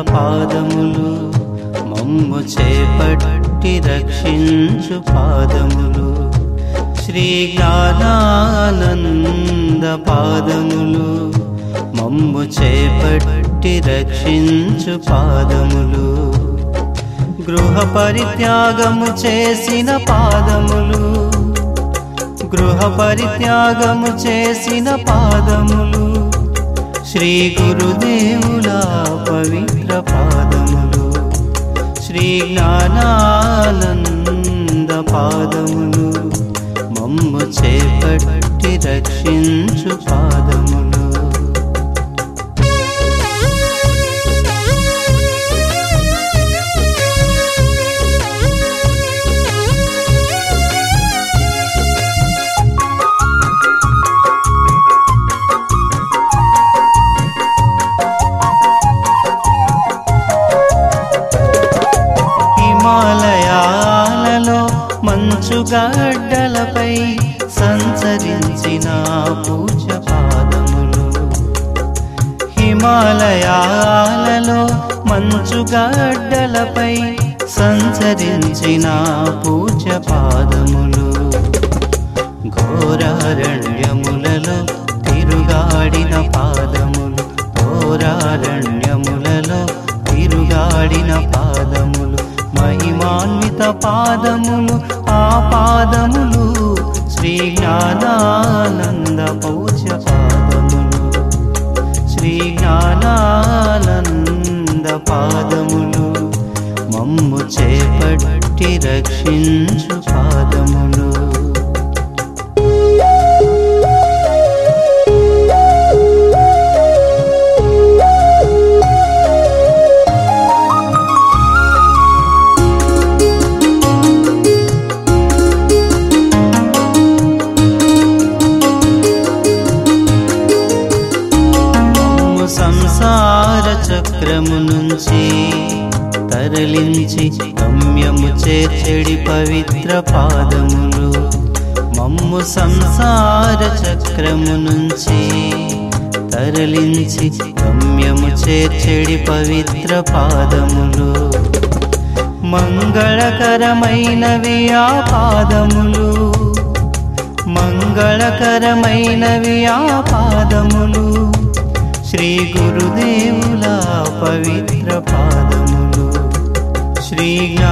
పాదములు మమ్ము చేపట్టి రక్షించు పాదములు శ్రీ జ్ఞానానంద పాదములు మమ్ము చేపట్టి రక్షించు పాదములు గృహ పరిత్యాగము చేసిన పాదములు గృహ పరిత్యాగము చేసిన పాదములు శ్రీ గురుదేవుల పవిత్ర పాదములు శ్రీ జ్ఞానానంద పాదములు మమ్ము చేపట్టి రక్షించు పాదములు హిమాలయాలలో మంచు గడ్డలపై సంచరించిన పూజ పాదములు హిమాలయాలలో మంచు గడ్డలపై సంచరించిన పూజ పాదములు ఘోరారణ్యములలో తిరుగాడిన పాదములు ఘోరారణ్యములలో తిరుగాడిన పాదములు మహిమాన్విత పాదములు ఆ పాదములు శ్రీ జ్ఞానానంద పౌచ పాదములు శ్రీ జ్ఞానానంద పాదములు మమ్ము చేపట్టి రక్షించు పాదములు మమ్ము సంసార చక్రము నుంచి తరలించి గమ్యము చేర్చెడి పవిత్ర పాదములు మమ్ము సంసార చక్రము నుంచి తరలించి గమ్యము చేర్చెడి పవిత్ర పాదములు మంగళకరమైనవి ఆ పాదములు మంగళకరమైనవి ఆ పాదములు శ్రీ గురుదేవుల పవిత్ర పాదములు శ్రీ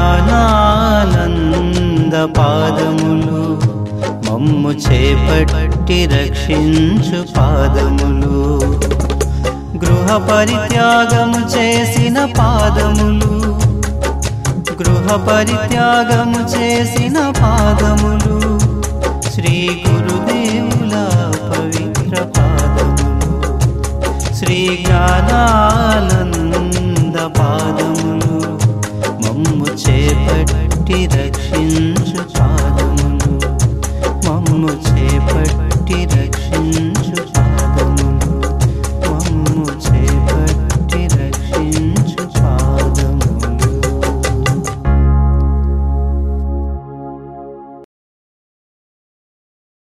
జ్ఞానానంద పాదములు మమ్ము చేపట్టి రక్షించు పాదములు గృహ పరిత్యాగము చేసిన పాదములు గృహ పరిత్యాగము చేసిన పాదములు శ్రీ గురుదేవుల పవిత్ర పాదములు శ్రీ జ్ఞానానంద పాదములు మమ్ము చేపట్టి రక్షించు పాదములు